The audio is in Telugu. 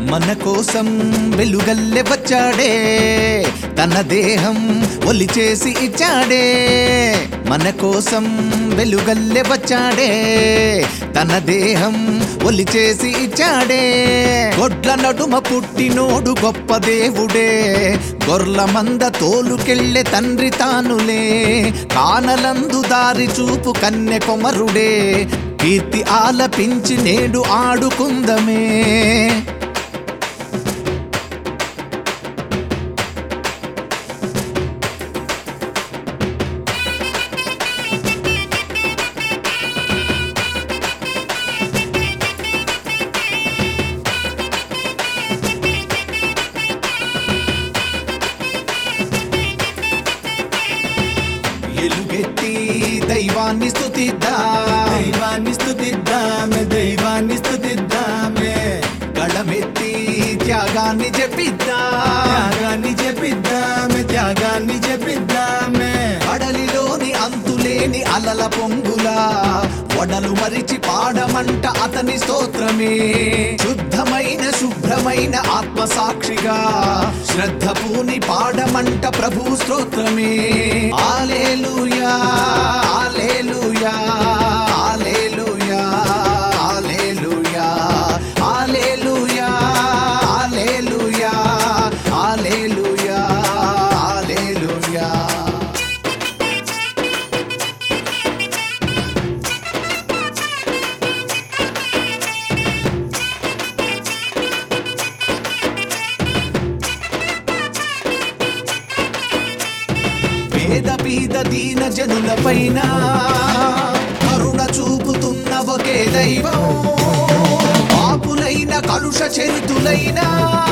మన కోసం వెలుగల్లె వచ్చాడే తన దేహం ఒలి చేసి ఇచ్చాడే మన కోసం వెలుగల్లె వచ్చాడే తన దేహం ఒలి చేసి ఇచ్చాడే గొడ్ల నడుమ పుట్టినోడు గొప్ప దేవుడే గొర్ల మంద తోలుకెళ్ళే తండ్రి తానులే కానలందు దారి చూపు కన్నె కొమరుడే కీర్తి ఆలపించి నేడు ఆడుకుందమే ఎలుగెత్తి దైవాన్ని స్తుతిద్దా దైవాన్ని స్తుతిద్దామే దైవాన్ని స్తుతిద్దామే గళమెత్తి త్యాగాన్ని చెప్పిద్దా త్యాగాన్ని చెప్పిద్దామే త్యాగాన్ని చెప్పిద్దామే కడలిలోని అంతులేని అలల పొంగులా వడలు మరిచి పాడమంట అతని స్తోత్రమే శుద్ధమైన శుభ్రమైన ఆత్మ సాక్షిగా శ్రద్ధ పూని పాడమంట ప్రభు స్తోత్రమే ఆలేలుయా ఆలేలుయా ఆలేలుయా ఆలేలుయా ఆలేలుయా ఆలేలుయా ఆలేలుయా ఆలేలుయా పేద పీద దీన జనుల పైన కరుణ చూపుతున్న ఒకే దైవం పాపులైన కలుష చరితులైన